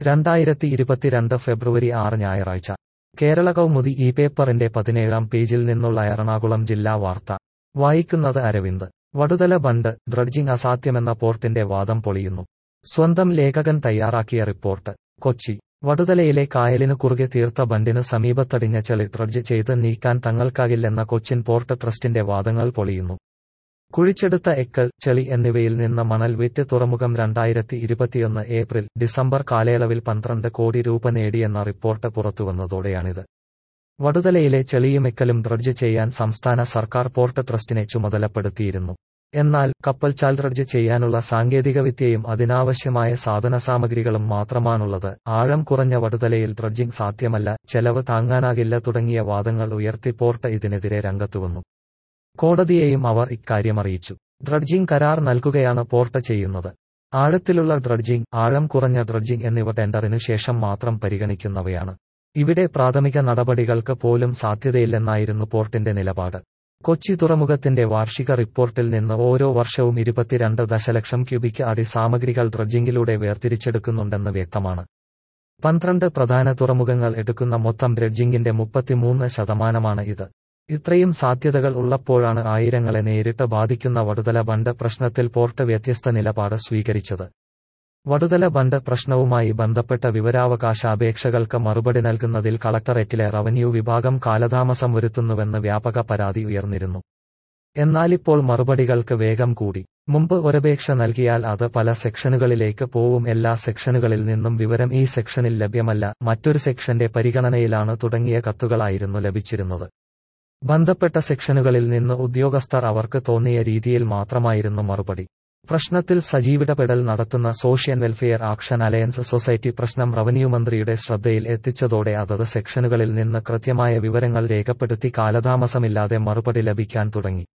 രണ്ടായിരത്തി ഇരുപത്തിരണ്ട് ഫെബ്രുവരി ആറ് ഞായറാഴ്ച കേരള കൗമുദി ഈ പേപ്പറിന്റെ പതിനേഴാം പേജിൽ നിന്നുള്ള എറണാകുളം ജില്ലാ വാർത്ത വായിക്കുന്നത് അരവിന്ദ് വടുതല ബണ്ട് ഡ്രഡ്ജിംഗ് അസാധ്യമെന്ന പോർട്ടിന്റെ വാദം പൊളിയുന്നു സ്വന്തം ലേഖകൻ തയ്യാറാക്കിയ റിപ്പോർട്ട് കൊച്ചി വടുതലയിലെ കായലിനു കുറുകെ തീർത്ത ബണ്ടിന് സമീപത്തടിഞ്ഞ ചെളി ഡ്രഡ്ജ് ചെയ്ത് നീക്കാൻ തങ്ങൾക്കാകില്ലെന്ന കൊച്ചിൻ പോർട്ട് ട്രസ്റ്റിന്റെ വാദങ്ങൾ പൊളിയുന്നു കുഴിച്ചെടുത്ത എക്കൽ ചെളി എന്നിവയിൽ നിന്ന് മണൽ വിറ്റ് തുറമുഖം രണ്ടായിരത്തി ഇരുപത്തിയൊന്ന് ഏപ്രിൽ ഡിസംബർ കാലയളവിൽ പന്ത്രണ്ട് കോടി രൂപ നേടിയെന്ന റിപ്പോർട്ട് പുറത്തുവന്നതോടെയാണിത് വടുതലയിലെ ചെളിയും എക്കലും ഡ്രഡ്ജ് ചെയ്യാൻ സംസ്ഥാന സർക്കാർ പോർട്ട് ട്രസ്റ്റിനെ ചുമതലപ്പെടുത്തിയിരുന്നു എന്നാൽ കപ്പൽചാൽ ഡ്രഡ്ജ് ചെയ്യാനുള്ള സാങ്കേതികവിദ്യയും അതിനാവശ്യമായ സാധനസാമഗ്രികളും മാത്രമാണുള്ളത് ആഴം കുറഞ്ഞ വടുതലയിൽ ഡ്രഡ്ജിംഗ് സാധ്യമല്ല ചെലവ് താങ്ങാനാകില്ല തുടങ്ങിയ വാദങ്ങൾ ഉയർത്തി പോർട്ട് ഇതിനെതിരെ രംഗത്തുവന്നു കോടതിയെയും അവർ ഇക്കാര്യമറിയിച്ചു ഡ്രഡ്ജിംഗ് കരാർ നൽകുകയാണ് പോർട്ട് ചെയ്യുന്നത് ആഴത്തിലുള്ള ഡ്രഡ്ജിംഗ് ആഴം കുറഞ്ഞ ഡ്രഡ്ജിംഗ് എന്നിവ ടെൻഡറിനു ശേഷം മാത്രം പരിഗണിക്കുന്നവയാണ് ഇവിടെ പ്രാഥമിക നടപടികൾക്ക് പോലും സാധ്യതയില്ലെന്നായിരുന്നു പോർട്ടിന്റെ നിലപാട് കൊച്ചി തുറമുഖത്തിന്റെ വാർഷിക റിപ്പോർട്ടിൽ നിന്ന് ഓരോ വർഷവും ഇരുപത്തിരണ്ട് ദശലക്ഷം ക്യൂബിക് അടി സാമഗ്രികൾ ഡ്രഡ്ജിംഗിലൂടെ വേർതിരിച്ചെടുക്കുന്നുണ്ടെന്ന് വ്യക്തമാണ് പന്ത്രണ്ട് പ്രധാന തുറമുഖങ്ങൾ എടുക്കുന്ന മൊത്തം ഡ്രഡ്ജിംഗിന്റെ മുപ്പത്തിമൂന്ന് ശതമാനമാണ് ഇത് ഇത്രയും സാധ്യതകൾ ഉള്ളപ്പോഴാണ് ആയിരങ്ങളെ നേരിട്ട് ബാധിക്കുന്ന വടുതല ബണ്ട് പ്രശ്നത്തിൽ പോർട്ട് വ്യത്യസ്ത നിലപാട് സ്വീകരിച്ചത് വടുതല ബണ്ട് പ്രശ്നവുമായി ബന്ധപ്പെട്ട വിവരാവകാശ അപേക്ഷകൾക്ക് മറുപടി നൽകുന്നതിൽ കളക്ടറേറ്റിലെ റവന്യൂ വിഭാഗം കാലതാമസം വരുത്തുന്നുവെന്ന് വ്യാപക പരാതി ഉയർന്നിരുന്നു എന്നാലിപ്പോൾ മറുപടികൾക്ക് വേഗം കൂടി മുമ്പ് ഒരപേക്ഷ നൽകിയാൽ അത് പല സെക്ഷനുകളിലേക്ക് പോവും എല്ലാ സെക്ഷനുകളിൽ നിന്നും വിവരം ഈ സെക്ഷനിൽ ലഭ്യമല്ല മറ്റൊരു സെക്ഷന്റെ പരിഗണനയിലാണ് തുടങ്ങിയ കത്തുകളായിരുന്നു ലഭിച്ചിരുന്നത് ബന്ധപ്പെട്ട സെക്ഷനുകളിൽ നിന്ന് ഉദ്യോഗസ്ഥർ അവർക്ക് തോന്നിയ രീതിയിൽ മാത്രമായിരുന്നു മറുപടി പ്രശ്നത്തിൽ സജീവിടപെടൽ നടത്തുന്ന social welfare action alliance society പ്രശ്നം റവന്യൂ മന്ത്രിയുടെ ശ്രദ്ധയിൽ എത്തിച്ചതോടെ അതത് സെക്ഷനുകളിൽ നിന്ന് കൃത്യമായ വിവരങ്ങൾ രേഖപ്പെടുത്തി കാലതാമസമില്ലാതെ മറുപടി ലഭിക്കാൻ തുടങ്ങി